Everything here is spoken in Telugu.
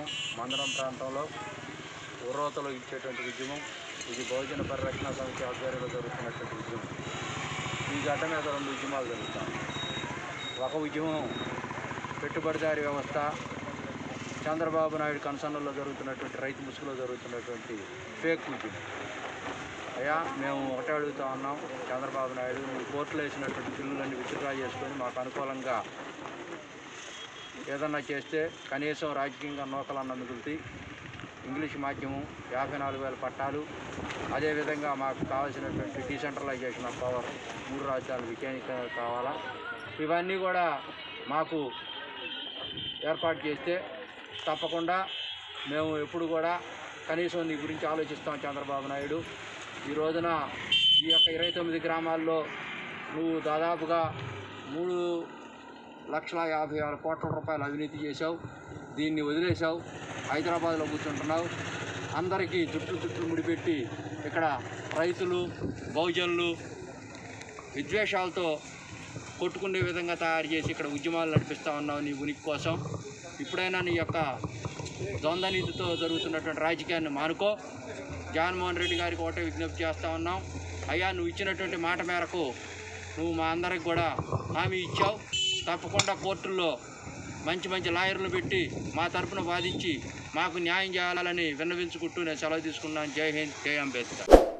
మందరం ప్రాంతంలో ఉర్రోతలు ఇచ్చేటువంటి ఉద్యమం ఇది బహుజన పరిరక్షణ సమితి ఆధ్వర్యంలో జరుగుతున్నటువంటి ఉద్యమం ఈ గడ్డ మీద రెండు ఉద్యమాలు జరుగుతాయి ఒక ఉద్యమం పెట్టుబడిదారీ వ్యవస్థ చంద్రబాబు నాయుడు కన్సర్న్లో జరుగుతున్నటువంటి రైతు ముసుగులో జరుగుతున్నటువంటి ఫేక్ ఉద్యమం అయ్యా మేము ఒకటే అడుగుతా ఉన్నాం చంద్రబాబు నాయుడు నువ్వు కోర్టులో వేసినటువంటి బిల్లులన్నీ విత్డ్రా చేసుకొని మాకు అనుకూలంగా ఏదన్నా చేస్తే కనీసం రాజకీయంగా నూకలన్న మిగులుతాయి ఇంగ్లీష్ మాధ్యమం యాభై నాలుగు వేల పట్టాలు అదేవిధంగా మాకు కావాల్సినటువంటి డీసెంట్రలైజేషన్ ఆఫ్ పవర్ మూడు రాజ్యాలు వికేంద్రీకరణ కావాలా ఇవన్నీ కూడా మాకు ఏర్పాటు చేస్తే తప్పకుండా మేము ఎప్పుడు కూడా కనీసం నీ గురించి ఆలోచిస్తాం చంద్రబాబు నాయుడు ఈ రోజున ఈ యొక్క ఇరవై తొమ్మిది గ్రామాల్లో నువ్వు దాదాపుగా మూడు లక్షల యాభై ఆరు కోట్ల రూపాయలు అవినీతి చేశావు దీన్ని వదిలేశావు హైదరాబాద్లో కూర్చుంటున్నావు అందరికీ చుట్లు చుట్లు ముడిపెట్టి ఇక్కడ రైతులు బహుజనులు విద్వేషాలతో కొట్టుకునే విధంగా తయారు చేసి ఇక్కడ ఉద్యమాలు నడిపిస్తూ ఉన్నావు నీ ఉనికి కోసం ఇప్పుడైనా నీ యొక్క ద్వంద్వ నీతితో జరుగుతున్నటువంటి రాజకీయాన్ని మానుకో జగన్మోహన్ రెడ్డి గారికి ఒకటే విజ్ఞప్తి చేస్తూ ఉన్నాం అయ్యా నువ్వు ఇచ్చినటువంటి మాట మేరకు నువ్వు మా అందరికి కూడా హామీ ఇచ్చావు తప్పకుండా కోర్టుల్లో మంచి మంచి లాయర్లు పెట్టి మా తరపున వాదించి మాకు న్యాయం చేయాలని విన్నవించుకుంటూ నేను సెలవు తీసుకున్నాను జై హింద్ జై అంబేద్కర్